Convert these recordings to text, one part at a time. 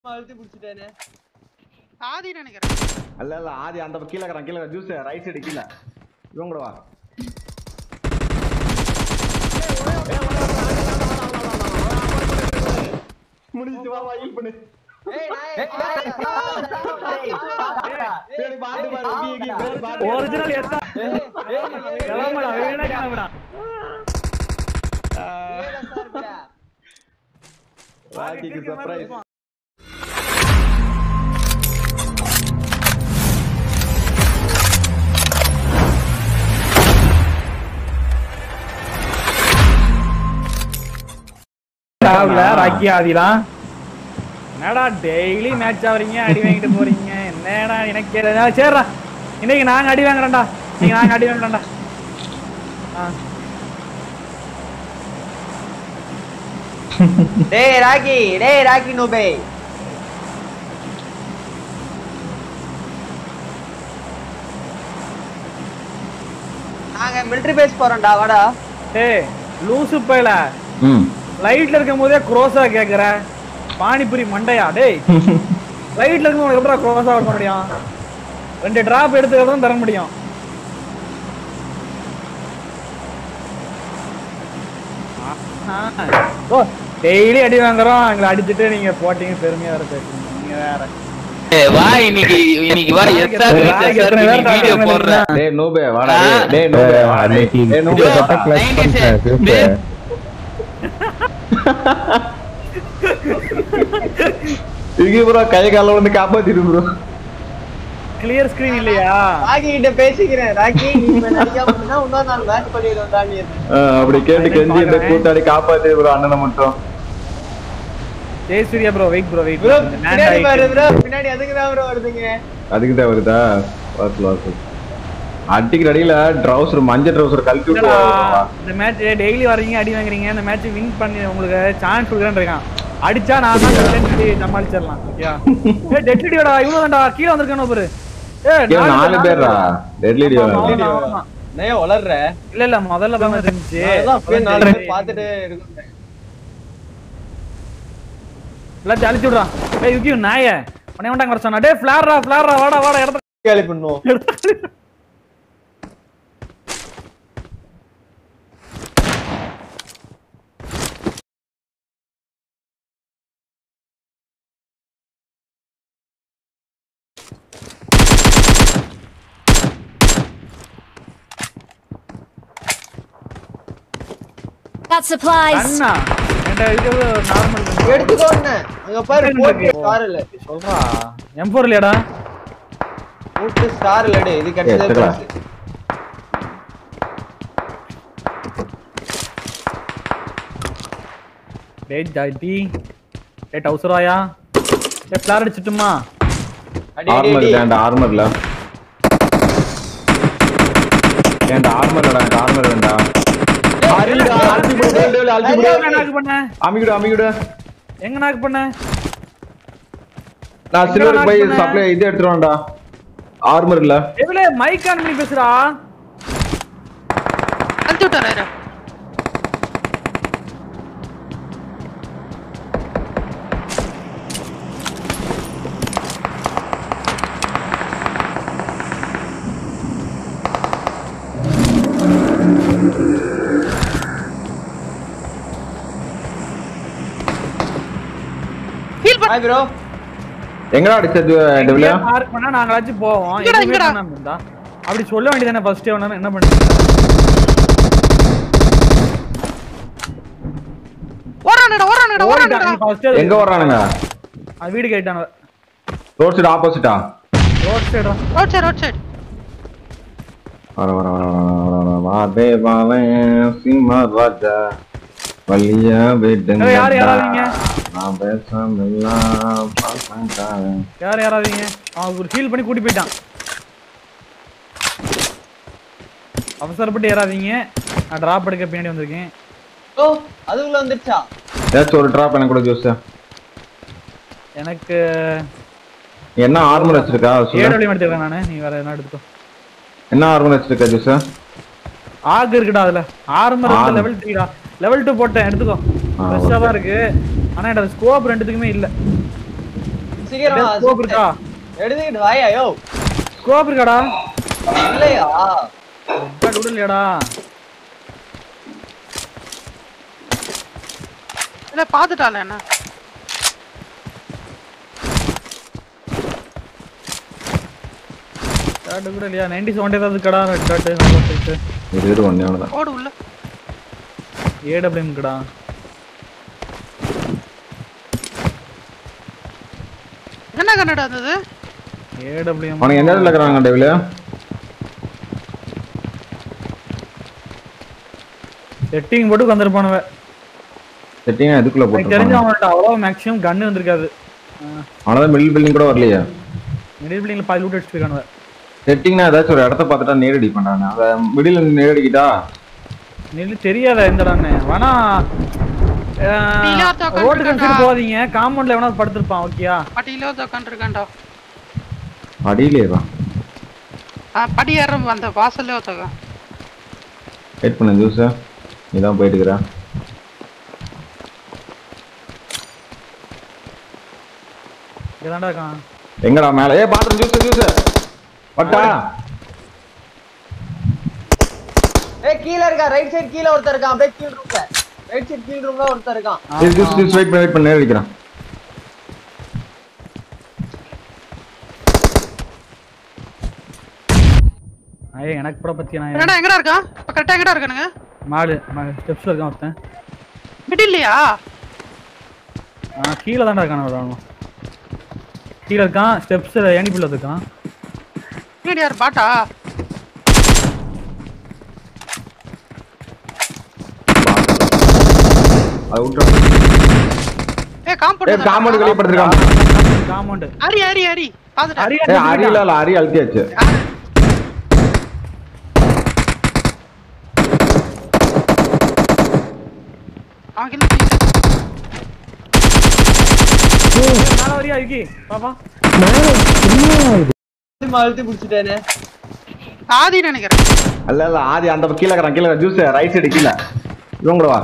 அழுத்தி பிடிச்சிட்டேனே ஆதி நினைக்கிறேன் அல்ல இல்ல ஆதி அந்த பக்கம் கீழே இருக்கிறான் கீழே ஜூஸ் ரைட் சைடு கீழே இவன் கூட வா முடிச்சு வா வா ஹீல் பண்ணு ஏய் நாயே, பின்னாடி பாத்து பாரு கீ கீ பின்னாடி பாத்து ஒரிஜினல் எத்தா கிளம்புடா வேணா கிளம்புடா ஏடா சார்பியா? ராக்கிக்கு சர்ப்ரைஸ் ராகுல ராக்கி ஆதிலாம் என்னடா டெய்லி மேட்ச் ஆவறீங்க அடி வாங்கிட்டு போறீங்க என்னடா எனக்கு கேட்டா சரிடா இன்னைக்கு நாங்க அடி வாங்குறோம்டா இன்னைக்கு நாங்க அடி வாங்குறோம்டா ஆ டேய் ராக்கி டேய் ராக்கி நோபே நாங்க மிலிட்டரி பேஸ் போறோம்டா வாடா ஏய் லூசு பையல ம் லைட்ல இருக்கும் போதே க்ரோஸா கேக்குற பானிபுரி மண்டையா டேய் லைட்ல இருக்கும் உனக்கு எப்படா க்ரோஸா பண்ண முடியும் ரெண்டு டிராப் எடுத்துக்கிட்டு தான் தர முடியும் ஓ டெய்லி அடி வாங்குறோம் எங்களை அடிச்சுட்டு நீங்க போட்டீங்க பெருமையா வேற பேசுறீங்க நீங்க வேற ஏய், வா இன்னைக்கு இன்னைக்கு வா எஸ்ஆர் நாளைக்கு எத்தனை பேர் வீடியோ பார்க்கறாங்க போடுறேன் டேய் நோபே வாடா ஆ. டேய், டேய் நோபே வாடா டேய் டேய் நோபே இதோ, வாடா. 90s, பேர் இங்க ப்ரோ கை கால வந்து காப்பாத்திடு ப்ரோ கிளியர் ஸ்கிரீன் இல்லையா ராக்கி கிட்ட பேசிக்கிறேன் ராக்கி நீ இப்ப நடிக்காம இருந்தா இன்னொரு நாள் மேட்ச் பண்ணிடுவோம் தான் நீ அப்படி கேட்டு கெஞ்சி இந்த கூத்தாடி காப்பாத்தி ப்ரோ அண்ணனை மட்டும் Jai Suriya bro wait bro wait bro பின்னாடி பாரு ப்ரோ பின்னாடி அதுக்கு தான் ப்ரோ வருதுங்க அதுக்கு தான் வருதா வாசல் வாசல் அடிக்கிற அடியில ட்ரௌசர் மஞ்சள் ட்ரௌசர் கழட்டி விட்டு இல்லடா, வா. இந்த மேட்ச் டெய்லி வர்றீங்க அடி வாங்குறீங்க இந்த மேட்ச் வின் பண்ணி உங்களுக்கு சான்ஸ் கொடுக்குறேன்னு இருக்கான் அடிச்சா நான் தான் ஜெயிச்சேன்னு சொல்லி சமாளிச்சிடலாம் ஓகேயா ஏ டெட்லிடியோட இவ்வளவு தான்டா கீழ வந்திருக்கானு பாரு ஏ ஏன் நாலு பேர்ரா டெட்லி ஆமா, ஆமா, ஆமா. நான் வளர்ற இல்ல இல்ல முதல்ல தான் இருந்துச்சு அதான் அப்படியே நாலு பேர் பார்த்துட்டு இருக்கோம் எல்லாத்தையும் அழிச்சு விடுறான் ஏய் யுகி நாய உன்னை வேண்டாங்க வர சொன்னா டேய் ஃபிளாரா ஃபிளாரா வாடா வாடா இடத்த கேள்வி பண்ணுவோம் Got supplies. அண்ணா என்கிட்ட இருக்கிறது நார்மல் எடுத்துக்கோ என்ன அங்க பாரு போட்டு ஸ்டார் இல்ல சொல்றா M4 இல்லையாடா போட்டு ஸ்டார் இல்ல டேய் இது கிடைச்சதே எடுத்துக்கலாம். பெருசு. டேய் ஜாட்டி டேய் டவுசர் ஆயா டேய் ஃபிளார் அடிச்சிட்டுமா அடி அடி ஆர்மர் அடி ஏன்டா ஆர்மர்ல ஏன்டா ஆர்மர்லடா எனக்கு ஆர்மர் வேண்டாம் அரிடா அல்டி போடு டேய் அல்டி போடு எங்க நாக்கு பண்ண அமிகிடு அமிகிடு எங்க நாக்கு பண்ண நான் சில்வர் போய் சப்ளை இது எடுத்துறேன்டா ஆர்மர் இல்ல எவ்வளவு மைக் ஆன் பண்ணி பேசுறா அழுத்தி விட்டாரு ஹீல் பண்ண ஹாய் ப்ரோ எங்கடா அடிச்சது டெவிலியா மார்க் பண்ணா நாங்களாச்சும் போவோம் இங்கடா, எதுவுமே இங்கடா. பண்ணாம இருந்தா அப்படி சொல்ல வேண்டியதானே ஃபர்ஸ்ட் வேணாம் என்ன பண்ணுங்க ஓரானடா ஓரானடா ஓரானடா எங்க வர்றானுங்க வீடு கேட்டான ரோட் சைடு ஆப்போசிட்டா road side road side road side வர வர வர வர வர வர வாதே வாவன் சிம்ம ராஜா வலியா விடுங்க ஏய், யாரு யாராவீங்க? நான் பேசாமலாம் பாசங்காரன் யார் யாராவீங்க அவன் ஒரு ஹீல் பண்ணி கூட்டி போயிட்டான் அவசரப்பட்டு ஏறாதீங்க நான் டிராப் எடுக்க பின்னாடி வந்திருக்கேன் ஓ அதுக்குள்ள வந்துருச்சா ஏதாச்சும் ஒரு ட்ராப் எனக்கு கூட ஜூஸ் எனக்கு என்ன ஆர்மர் வச்சிருக்கா சொல்லு ஏடபிள்யூ எடுத்துக்கிறேன் நானு நீ வேற என்ன எடுத்துக்கோ என்ன ஆர்மர் வச்சிருக்கா ஜூஸ் ஆகு இருக்குடா அதுல ஆர்மர் Armor. லெவல் த்ரீடா லெவல் டூ போட்டேன் எடுத்துக்கோ ஆ, ஃப்ரெஷ்ஷாக okay. தான் இருக்கு ஆனா என்னோட ஸ்கோப் ரெண்டுத்துக்குமே இல்ல சீக்கிரம் வா, ஸ்கோப் இருக்கா எடுத்துக்கிட்டு வாயா யோ ஸ்கோப் இருக்காடா இல்லையா ஹெட்ஷாட் விடலையாடா இல்ல பாத்துட்டால என்ன ஹெட்ஷாட் கூட இல்லையா நைன்டி செவன்டி ஏதாவது இருக்கடா ஹெட்ஷாட் இது இது ஒண்ணே ஒண்ணுதான் ஓடு உள்ள ஏடபிள்யூஎம் இருக்கடா என்ன கண்ணடா இருந்தது ஏடபிள்யூஎம் அவனுக்கு எந்த இடத்துல இருக்கிறாங்க டெவில செட்டிங் போட்டு வந்திருப்பானுவ செட்டிங் இதுக்குள்ள எனக்கு தெரிஞ்சு போட்டு அவன்கிட்ட அவ்வளோ மேக்ஸிமம் கன்னு வந்திருக்காது அவனதான் மிடில் பில்டிங் கூட வரலையா மிடில் பில்டிங்ல பாதி லூட் அடிச்சிருக்கானுவ செட்டிங்னா ஏதாச்சும் ஒரு இடத்த பார்த்துட்டா நேரடி பண்றாங்க அத மிடில் நேரடிக்கிட்டா நெல்லு தெரியாத எந்த இடம்னு வேணா நீல ஒருத்தன் உட்கார்ந்து ரோட்டு இருக்கான்டா. கன்சிட்டு போகாதீங்க காம்பவுண்ட்ல எவனாவது படுத்திருப்பான் ஓகேயா பட்டியில உட்காந்துருக்கான்டா அடியிலேவா படி ஏற அந்த வாசல்ல ஒருத்தவன் வெயிட் பண்ண ஜூஸ் இதான் போயிட்டு இருக்கிறா இங்கதான்டா இருக்கான் எங்கடா மேல ஏ பாத்ரூம் ஜூஸ் ஜூஸ் வட்டா ஏய் கீழ இருக்கா ரைட் சைடு கீழ ஒருத்தர் இருக்கான் அப்படியே கீழ ரூம்ல ரைட் சைடு கீழ ரூம்ல ஒருத்தர் இருக்கான் ஜூஸ் ஜூஸ் ஜூஸ் வெயிட் பண்ண வெயிட் பண்ண நேரடிக்கிறான் ஐயே எனக்கு கூட பத்தி நான் என்னடா எங்கடா இருக்கான் இப்ப கரெக்டா எங்கடா இருக்கானுங்க மாடு ஸ்டெப்ஸ்ல இருக்கான் ஒருத்தன் மிடில்லையா ஆ கீழே தான்டா இருக்கான் அவன் கீழே இருக்கான் ஸ்டெப்ஸ் ஏணிக்குள்ள இருக்கான் பின்னாடி யார் பாட்டா அது விட்டு ஏ ஏ காம்பவுண்ட் காம்பவுண்ட் வெளியே படுத்திருக்கான் காம்பவுண்ட் அரி அரி அரி பாத்துட்டேன் அரி ஏ அரியல இல்ல அரி அழுத்தியாச்சு அவன் கிட்ட மேல வரியா இருக்கி பாப்பா திரும்ப அழுத்தி புடிச்சிட்டேனே ஆதி நினைக்கிறேன் அல்ல இல்ல ஆதி அந்த கீழ இருக்கிறான் கீழ ஜூஸ் ரைட் சைடு கீழ இவன் கூட வா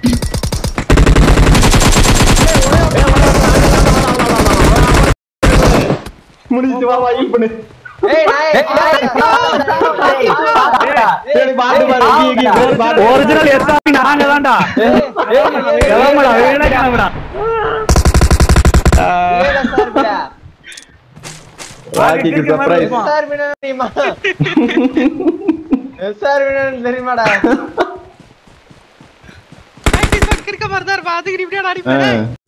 முடிச்சு வா வா ஹீல் பண்ணு ஏய் நான் ஏய் பாத்து பாரு கீ கீ பாரு பாரு ஒரிஜினல் எஸ்ஆபி நாங்க தான்டா கிளம்புடா வேணா கிளம்புடா ராக்கிக்கு சர்ப்ரைஸ் எஸ்ஆர் வினன் தெரியுமா எஸ்ஆர் வினன் தெரியுமாடா இருக்க மாதிரி தான் இருப்பா அதுக்கு இப்படியா அடிப்பேன்